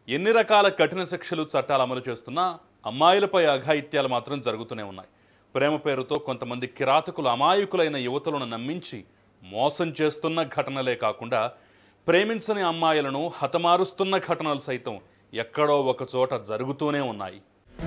ఎన్ని రకాల కఠిన శిక్షలు చట్టాలు అమలు చేస్తున్నా అమ్మాయిలపై అఘాయిత్యాలు మాత్రం జరుగుతూనే ఉన్నాయి ప్రేమ పేరుతో కొంతమంది కిరాతకులు అమాయకులైన యువతులను నమ్మించి మోసం చేస్తున్న ఘటనలే కాకుండా ప్రేమించని అమ్మాయిలను హతమారుస్తున్న ఘటనలు సైతం ఎక్కడో ఒక చోట జరుగుతూనే ఉన్నాయి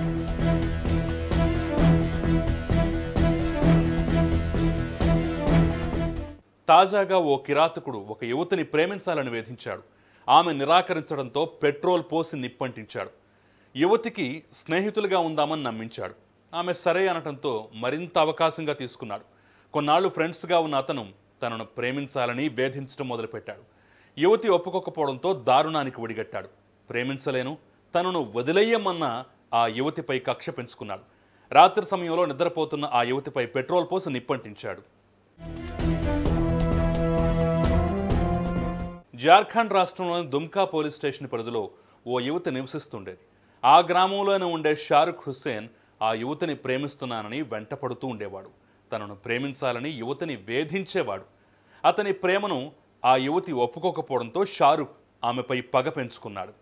తాజాగా ఓ కిరాతకుడు ఒక యువతిని ప్రేమించాలని వేధించాడు ఆమె నిరాకరించడంతో పెట్రోల్ పోసి నిప్పంటించాడు యువతికి స్నేహితులుగా ఉందామని నమ్మించాడు ఆమె సరే అనటంతో మరింత అవకాశంగా తీసుకున్నాడు కొన్నాళ్ళు ఫ్రెండ్స్గా ఉన్న అతను తనను ప్రేమించాలని వేధించడం మొదలుపెట్టాడు యువతి ఒప్పుకోకపోవడంతో దారుణానికి ఒడిగట్టాడు ప్రేమించలేను తనను వదిలేయమన్న ఆ యువతిపై కక్ష పెంచుకున్నాడు రాత్రి సమయంలో నిద్రపోతున్న ఆ యువతిపై పెట్రోల్ పోసి నిప్పంటించాడు జార్ఖండ్ రాష్ట్రంలోని దుమ్కా పోలీస్ స్టేషన్ పరిధిలో ఓ యువతి నివసిస్తుండేది ఆ గ్రామంలోనే ఉండే షారుఖ్ హుస్సేన్ ఆ యువతిని ప్రేమిస్తున్నానని వెంటపడుతూ ఉండేవాడు తనను ప్రేమించాలని యువతిని వేధించేవాడు అతని ప్రేమను ఆ యువతి ఒప్పుకోకపోవడంతో షారుఖ్ ఆమెపై పగ పెంచుకున్నాడు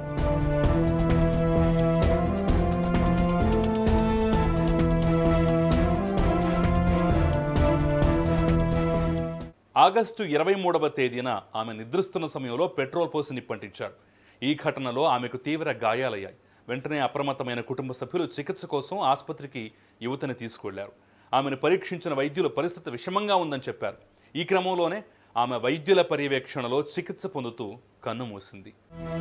ఆగస్టు ఇరవై మూడవ తేదీన ఆమె నిద్రిస్తున్న సమయంలో పెట్రోల్ పోసి నిప్పంటించాడు ఈ ఘటనలో ఆమెకు తీవ్ర గాయాలయ్యాయి వెంటనే అప్రమత్తమైన కుటుంబ సభ్యులు చికిత్స కోసం ఆసుపత్రికి యువతిని తీసుకువెళ్లారు ఆమెను పరీక్షించిన వైద్యులు పరిస్థితి విషమంగా ఉందని చెప్పారు ఈ క్రమంలోనే ఆమె వైద్యుల పర్యవేక్షణలో చికిత్స పొందుతూ కన్ను మూసింది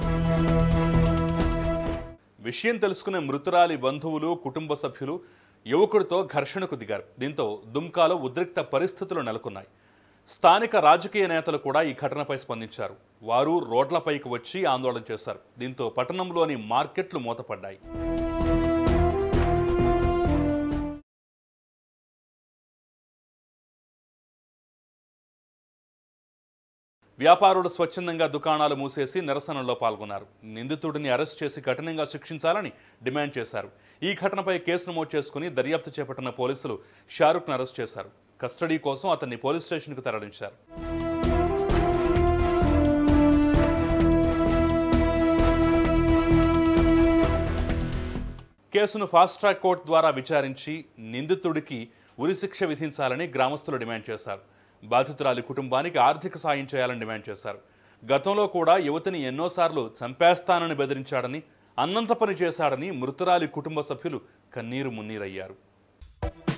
విషయం తెలుసుకున్న మృతురాలి బంధువులు కుటుంబ సభ్యులు యువకుడితో ఘర్షణకు దిగారు దీంతో దుమ్కాలో ఉద్రిక్త పరిస్థితులు నెలకొన్నాయి స్థానిక రాజకీయ నేతలు కూడా ఈ ఘటనపై స్పందించారు వారు రోడ్లపైకి వచ్చి ఆందోళన చేశారు దీంతో పట్టణంలోని మార్కెట్లు మూతపడ్డాయి వ్యాపారులు స్వచ్ఛందంగా దుకాణాలు మూసేసి నిరసనలో పాల్గొన్నారు నిందితుడిని అరెస్ట్ చేసి కఠినంగా శిక్షించాలని డిమాండ్ చేశారు ఈ ఘటనపై కేసు నమోదు చేసుకుని దర్యాప్తు చేపట్టిన పోలీసులు షారుఖ్ను అరెస్ట్ చేశారు కస్టడీ కోసం అతన్ని పోలీస్ స్టేషన్కు తరలించారు కేసును ఫాస్ట్ ట్రాక్ కోర్టు ద్వారా విచారించి నిందితుడికి ఉరిశిక్ష విధించాలని గ్రామస్తులు డిమాండ్ చేశారు బాధితురాలి కుటుంబానికి ఆర్థిక సాయం చేయాలని డిమాండ్ చేశారు గతంలో కూడా యువతిని ఎన్నోసార్లు చంపేస్తానని బెదిరించాడని అన్నంత పని చేశాడని మృతురాలి కుటుంబ సభ్యులు కన్నీరు మున్నీరయ్యారు